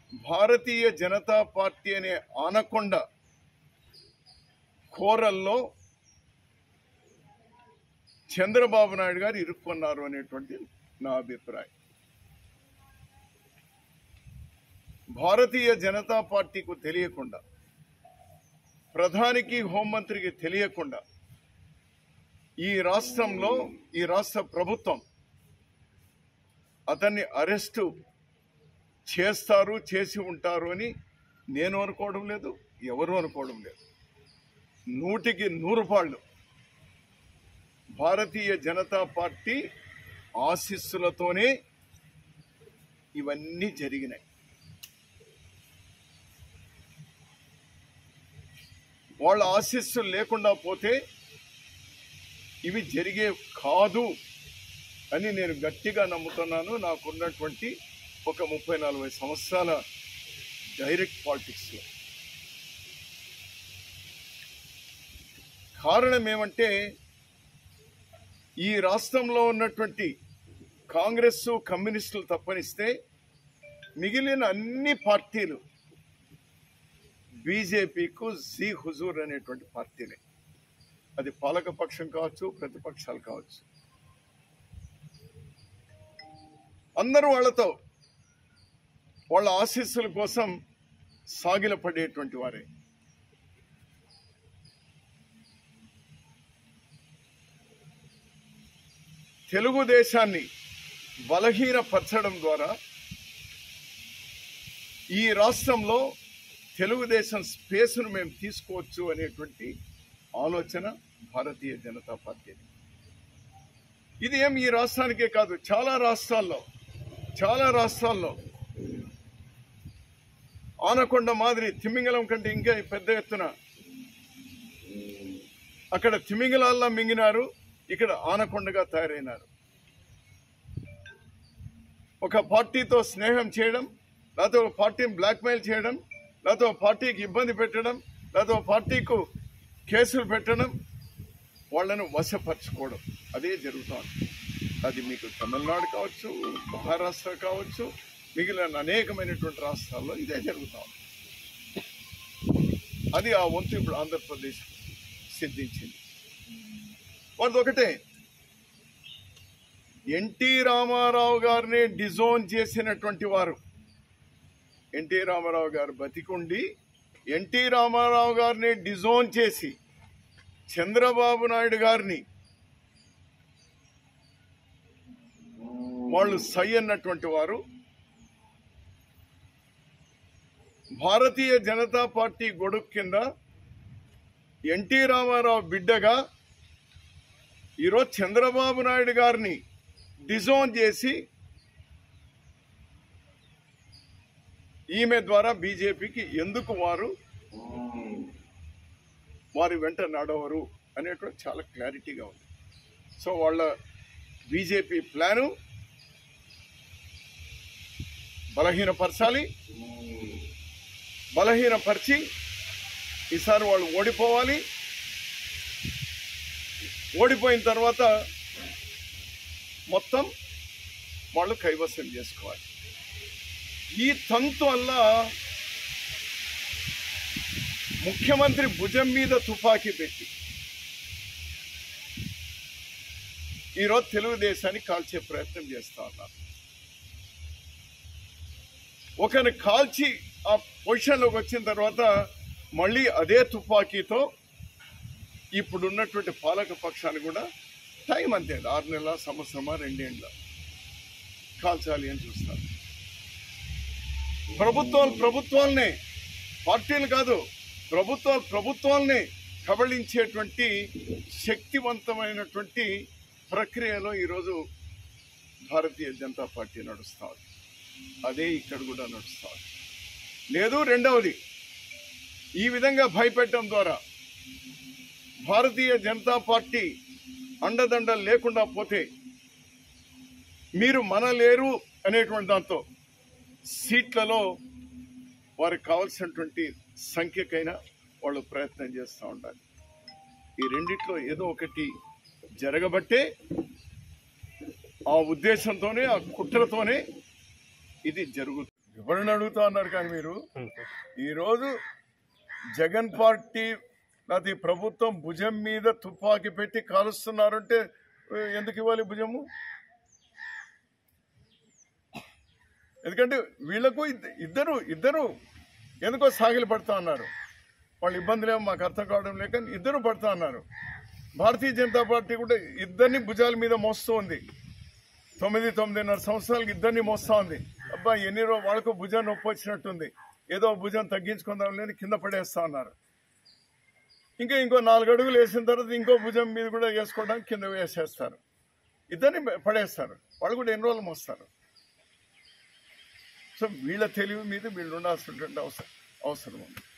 భారతీయ Janata party అనే anaconda కోరల్లో చంద్రబాబు నాయుడు గారు ఇరుక్కున్నారు అనేటువంటి నా అభిప్రాయం భారతీయ జనతా పార్టీకు తెలియకుండా ప్రధానికి హోంమంత్రికి తెలియకుండా ఈ రాష్ట్రంలో ఈ రాష్ట్ర ప్రభుత్వం అతన్ని అరెస్టు చేస్తారు చేసి ఉంటారు అని నేను అనుకోవడం లేదు ఎవరు అనుకోవడం లేదు నూటికి నూరు పాళ్ళు భారతీయ జనతా పార్టీ ఆశీస్సులతోనే ఇవన్నీ జరిగినాయి వాళ్ళ ఆశీస్సులు లేకుండా పోతే ఇవి జరిగే కాదు అని నేను గట్టిగా నమ్ముతున్నాను నాకున్నటువంటి ఒక ముప్పై నలభై సంవత్సరాల డైరెక్ట్ పాలిటిక్స్లో కారణం ఏమంటే ఈ రాష్ట్రంలో ఉన్నటువంటి కాంగ్రెస్ కమ్యూనిస్టులు తప్పనిస్తే మిగిలిన అన్ని పార్టీలు బీజేపీకు జీ హుజూర్ అనేటువంటి పార్టీలే అది పాలకపక్షం కావచ్చు ప్రతిపక్షాలు కావచ్చు అందరూ వాళ్ళతో వాళ్ళ ఆశీస్సుల కోసం సాగిలపడేటువంటి వారే తెలుగుదేశాన్ని బలహీనపరచడం ద్వారా ఈ రాష్ట్రంలో తెలుగుదేశం స్పేస్ను మేము తీసుకోవచ్చు అనేటువంటి ఆలోచన భారతీయ జనతా పార్టీ ఇది ఏం ఈ రాష్ట్రానికే కాదు చాలా రాష్ట్రాల్లో చాలా రాష్ట్రాల్లో ఆనకొండ మాదిరి తిమింగలం కంటే ఇంకా పెద్ద ఎత్తున అక్కడ తిమింగలాల్లా మింగినారు ఇక్కడ ఆనకొండగా తయారైనారు ఒక పార్టీతో స్నేహం చేయడం లేకపోతే ఒక పార్టీని బ్లాక్మెయిల్ చేయడం లేకపోతే ఒక పార్టీకి ఇబ్బంది పెట్టడం లేకపోతే ఒక పార్టీకు కేసులు పెట్టడం వాళ్ళను వశపరచుకోవడం అదే జరుగుతోంది అది మీకు తమిళనాడు కావచ్చు మహారాష్ట్ర కావచ్చు మిగిలిన అనేకమైనటువంటి రాష్ట్రాల్లో ఇదే జరుగుతోంది అది ఆ వంతు ఇప్పుడు ఆంధ్రప్రదేశ్ సిద్ధించింది వాళ్ళది ఒకటే ఎన్టీ రామారావు గారిని డిజోన్ చేసినటువంటి వారు ఎన్టీ రామారావు గారు బతికుండి ఎన్టీ రామారావు గారిని డిజోన్ చేసి చంద్రబాబు నాయుడు గారిని వాళ్ళు సై అన్నటువంటి వారు భారతీయ జనతా పార్టీ గొడుగు కింద ఎన్టీ రామారావు బిడ్డగా ఈరోజు చంద్రబాబు నాయుడు గారిని డిజోన్ చేసి ఈమె ద్వారా బీజేపీకి ఎందుకు వారు వారి వెంట నడవరు అనేటువంటి చాలా క్లారిటీగా ఉంది సో వాళ్ళ బీజేపీ ప్లాను బలహీనపరచాలి బలహీనపరిచి ఈసారి వాళ్ళు ఓడిపోవాలి ఓడిపోయిన తర్వాత మొత్తం వాళ్ళు కైవసం చేసుకోవాలి ఈ తంతు వల్ల ముఖ్యమంత్రి భుజం మీద తుపాకీ పెట్టి ఈరోజు తెలుగుదేశాన్ని కాల్చే ప్రయత్నం చేస్తా ఉన్నారు ఒకరిని కాల్చి ఆ పొజిషన్లోకి వచ్చిన తర్వాత మళ్ళీ అదే తుపాకీతో ఇప్పుడున్నటువంటి పాలక పక్షాన్ని కూడా టైం అంతే ఆరు నెలల సంవత్సరమా రెండేళ్ళ కాల్చాలి అని చూస్తారు ప్రభుత్వాలు ప్రభుత్వాలనే పార్టీలు కాదు ప్రభుత్వాలు ప్రభుత్వాలనే కబళించేటువంటి శక్తివంతమైనటువంటి ప్రక్రియలో ఈరోజు భారతీయ జనతా పార్టీ నడుస్తా ఉంది అదే ఇక్కడ కూడా నడుస్తా ఉంది లేదు రెండవది ఈ విధంగా భయపెట్టడం ద్వారా భారతీయ జనతా పార్టీ అండదండలు లేకుండా పోతే మీరు మనలేరు అనేటువంటి దాంతో సీట్లలో వారికి కావాల్సినటువంటి సంఖ్యకైనా వాళ్ళు ప్రయత్నం చేస్తూ ఉండాలి ఈ రెండిట్లో ఏదో ఒకటి జరగబట్టే ఆ ఉద్దేశంతోనే ఆ కుట్రతోనే ఇది జరుగుతుంది ఎవరిని అడుగుతా అన్నారు కానీ మీరు ఈరోజు జగన్ పార్టీ లేకపోతే ఈ ప్రభుత్వం భుజం మీద తుపాకీ పెట్టి కాలుస్తున్నారంటే ఏ, ఎందుకు ఇవ్వాలి భుజము ఎందుకంటే వీళ్ళకు ఇద్ద- ఇద్దరు ఇద్దరు ఎందుకో సాగిలి పడతా అన్నారు వాళ్ళ ఇబ్బందులేమో మాకు అర్థం కావడం లేక ఇద్దరు పడతా అన్నారు భారతీయ జనతా పార్టీ కూడా ఇద్దరిని భుజాల మీద మోస్తూ ఉంది తొమ్మిది తొమ్మిదిన్నర సంవత్సరాలకి ఇద్దరిని మోస్తా ఉంది అబ్బా ఎన్ని రోజు వాళ్ళకు భుజం నొప్పి వచ్చినట్టుంది ఏదో భుజం తగ్గించుకుందాం లేని కింద పడేస్తా అన్నారు ఇంకా ఇంకో నాలుగు అడుగులు వేసిన తర్వాత ఇంకో భుజం మీద కూడా వేసుకోవడానికి కింద వేసేస్తారు ఇద్దరిని పడేస్తారు వాళ్ళు కూడా ఎన్ని రోజులు మోస్తారు సో వీళ్ళ తెలివి మీద వీళ్ళు ఉండాల్సినటువంటి అవసరం అవసరం ఉంది